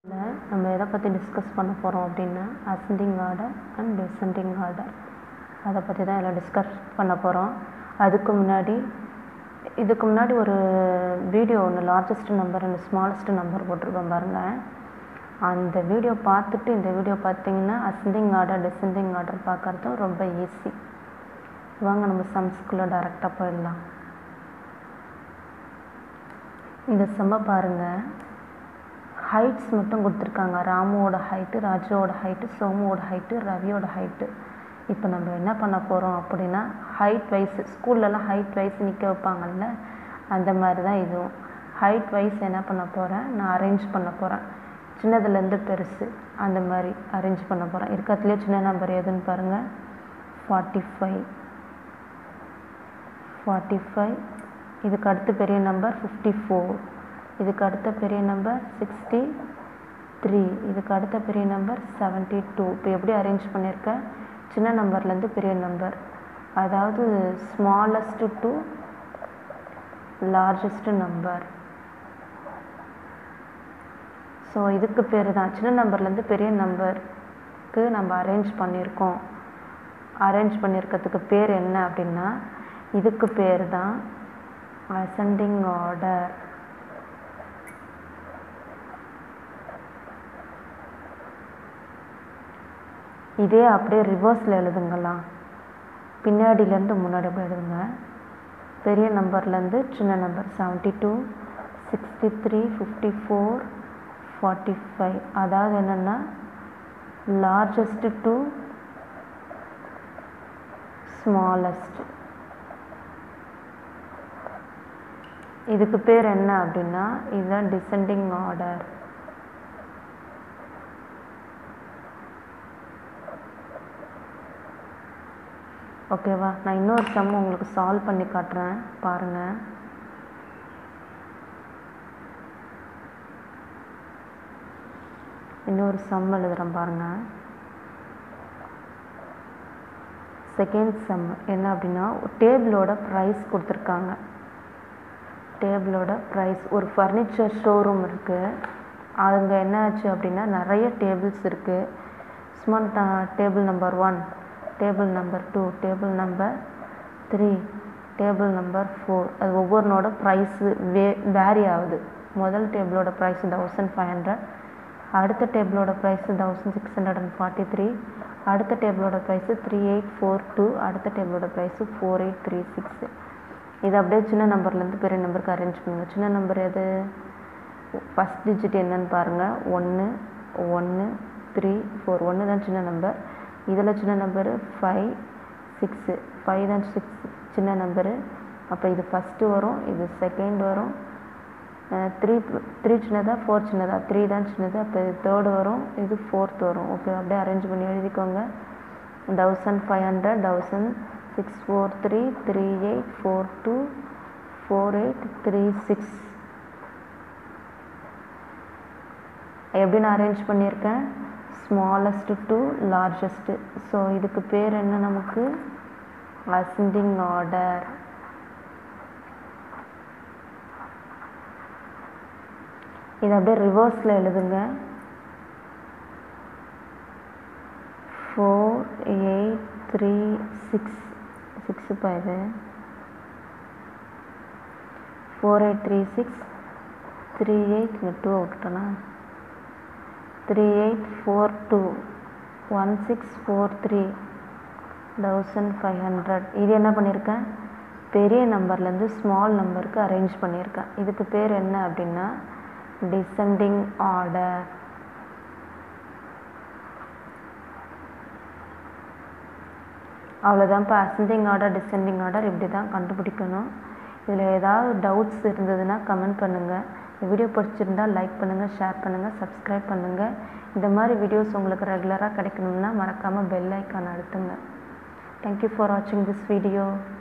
இதில் நம்ம எதை பற்றி டிஸ்கஸ் பண்ண போகிறோம் அப்படின்னா ascending order and descending order அதை பற்றி தான் இதில் டிஸ்கஸ் பண்ண போகிறோம் அதுக்கு முன்னாடி இதுக்கு முன்னாடி ஒரு வீடியோ ஒன்று largest number and smallest number போட்டிருக்கோம் பாருங்கள் அந்த வீடியோ பார்த்துட்டு இந்த வீடியோ பார்த்தீங்கன்னா அசெண்டிங் ஆர்டர் டிசெண்டிங் ஆர்டர் பார்க்குறதும் ரொம்ப ஈஸி வாங்க நம்ம சம்ஸ்குள்ளே டேரெக்டாக போயிடலாம் இந்த செம்ம பாருங்கள் ஹைட்ஸ் மட்டும் கொடுத்துருக்காங்க ராமுவோட ஹைட்டு ராஜுவோட ஹைட்டு சோமுவோட ஹைட்டு ரவியோட ஹைட்டு இப்போ நம்ம என்ன பண்ண போகிறோம் அப்படின்னா ஹைட் வைஸ் ஸ்கூல்லலாம் ஹைட் வைஸ் நிற்க வைப்பாங்கல்ல அந்த மாதிரி தான் இதுவும் ஹைட் வைஸ் என்ன பண்ண போகிறேன் நான் அரேஞ்ச் பண்ண போகிறேன் சின்னதுலேருந்து பெருசு அந்த மாதிரி அரேஞ்ச் பண்ண போகிறேன் இருக்கிறதுலே சின்ன நம்பர் எதுன்னு பாருங்கள் ஃபார்ட்டி ஃபைவ் ஃபார்ட்டி ஃபைவ் இதுக்கு அடுத்து பெரிய நம்பர் ஃபிஃப்டி ஃபோர் இதுக்கு அடுத்த பெரிய நம்பர் சிக்ஸ்டி த்ரீ இதுக்கு அடுத்த பெரிய நம்பர் செவன்ட்டி டூ இப்போ எப்படி அரேஞ்ச் பண்ணியிருக்கேன் சின்ன நம்பர்லேருந்து பெரிய நம்பர் அதாவது smallest to largest number so இதுக்கு பேர் தான் சின்ன நம்பர்லேருந்து பெரிய நம்பருக்கு நம்ம அரேஞ்ச் பண்ணியிருக்கோம் அரேஞ்ச் பண்ணியிருக்கிறதுக்கு பேர் என்ன அப்படின்னா இதுக்கு பேர் தான் அசெண்டிங் ஆர்டர் இதே அப்படியே ரிவர்ஸில் எழுதுங்களா பின்னாடியிலேருந்து முன்னாடி அப்படியே எழுதுங்க பெரிய நம்பர்லேருந்து சின்ன number seventy two sixty three fifty four forty five அதாவது என்னென்னா லார்ஜஸ்ட் டு ஸ்மாலஸ்ட் இதுக்கு பேர் என்ன அப்படின்னா இதுதான் டிசெண்டிங் ஆர்டர் ஓகேவா நான் இன்னொரு சம் உங்களுக்கு சால்வ் பண்ணி காட்டுறேன் பாருங்கள் இன்னொரு சம் எழுதுகிறேன் பாருங்கள் செகண்ட் சம் என்ன அப்படின்னா டேபிளோட ப்ரைஸ் கொடுத்துருக்காங்க டேபிளோட ப்ரைஸ் ஒரு ஃபர்னிச்சர் ஷோரூம் இருக்குது அங்கே என்ன ஆச்சு அப்படின்னா நிறைய டேபிள்ஸ் இருக்குது small table number one table number two table number three table number four அது ஒவ்வொருனோட ப்ரைஸு வே வேரி ஆகுது முதல் டேபிளோட ப்ரைஸ் தௌசண்ட் ஃபைவ் ஹண்ட்ரட் அடுத்த டேபிளோட price thousand six hundred and forty three அடுத்த டேபிளோட price three eight four two அடுத்த டேபிளோட price four eight three six இது அப்படியே சின்ன நம்பர்லேருந்து பெரிய நம்பருக்கு அரேஞ்ச் பண்ணுங்கள் சின்ன நம்பர் எது ஃபஸ்ட் டிஜிட் என்னன்னு பாருங்கள் ஒன்று ஒன்று த்ரீ ஃபோர் ஒன்று தான் சின்ன நம்பர் இதில் சின்ன நம்பரு ஃபைவ் சிக்ஸு ஃபைவ் தான் சிக்ஸ் சின்ன நம்பரு அப்போ இது ஃபஸ்ட்டு வரும் இது செகண்ட் வரும் த்ரீ த்ரீ சின்னதா ஃபோர் சின்னதா த்ரீ தான் சின்னது அப்போ இது தேர்டு வரும் இது ஃபோர்த் வரும் ஓகே அப்படியே அரேஞ்ச் பண்ணி எழுதிக்கோங்க thousand five hundred thousand six four three three eight four two four eight three six எப்படி நான் அரேஞ்ச் பண்ணியிருக்கேன் ஸ்மாலஸ்ட் டு லார்ஜஸ்ட்டு ஸோ இதுக்கு பேர் என்ன நமக்கு அசெண்டிங் ஆர்டர் இது அப்படியே ரிவர்ஸில் எழுதுங்க four eight three six six இது four eight three six three eight இங்கே டூ விட்டுட்டேனா three eight four two one six four three thousand five hundred இது என்ன பண்ணியிருக்கேன் பெரிய நம்பர்லேருந்து ஸ்மால் நம்பருக்கு அரேஞ்ச் பண்ணியிருக்கேன் இதுக்கு பேர் என்ன அப்படின்னா டிசெண்டிங் ஆர்டர் அவ்வளோதான்ப்பா அசெண்டிங் ஆர்டர் டிசெண்டிங் ஆர்டர் இப்படி தான் கண்டுபிடிக்கணும் இதில் ஏதாவது டவுட்ஸ் இருந்ததுன்னா கமெண்ட் பண்ணுங்கள் இந்த வீடியோ பிடிச்சிருந்தா லைக் பண்ணுங்கள் ஷேர் பண்ணுங்கள் சப்ஸ்கிரைப் பண்ணுங்கள் இந்த மாதிரி வீடியோஸ் உங்களுக்கு ரெகுலராக கிடைக்கணும்னா மறக்காமல் பெல் ஐக்கான் அழுத்துங்க தேங்க்யூ ஃபார் வாட்சிங் திஸ் வீடியோ